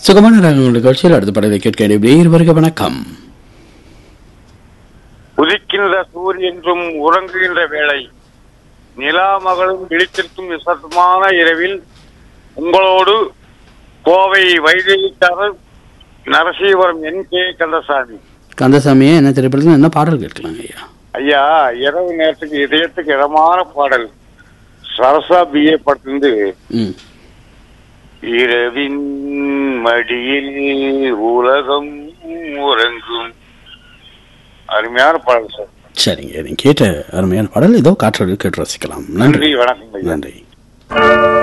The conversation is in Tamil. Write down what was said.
சுகமான ராகங்கள் நிகழ்ச்சியில் அடுத்த படத்தை கேட்க இருவருக வணக்கம் உதிக்கின்ற சூரியன்றும் உறங்குகின்ற வேளை நிலா மகளும் விழித்திருக்கும் விசத்தமான இரவில் உங்களோடு கோவை வைத்தியக்காரர் நரசீவரம் என் கே கந்தசாமி கந்தசாமியே என்ன திரைப்படத்தில் என்ன பாடல் கேட்கலாங்க ஐயா ஐயா இரவு நேரத்துக்கு இதயத்துக்கு இதமான பாடல் சரசா பிஏ படத்திலிருந்து ம் இரவின் மடியில் உலகம் உறங்கும் அருமையான பாடல் சார் சரிங்க நீங்க கேட்ட அருமையான பாடல் ஏதோ காற்றோடு கேட்டு ரசிக்கலாம் நன்றி நன்றி வணக்கம் ஐயா நன்றி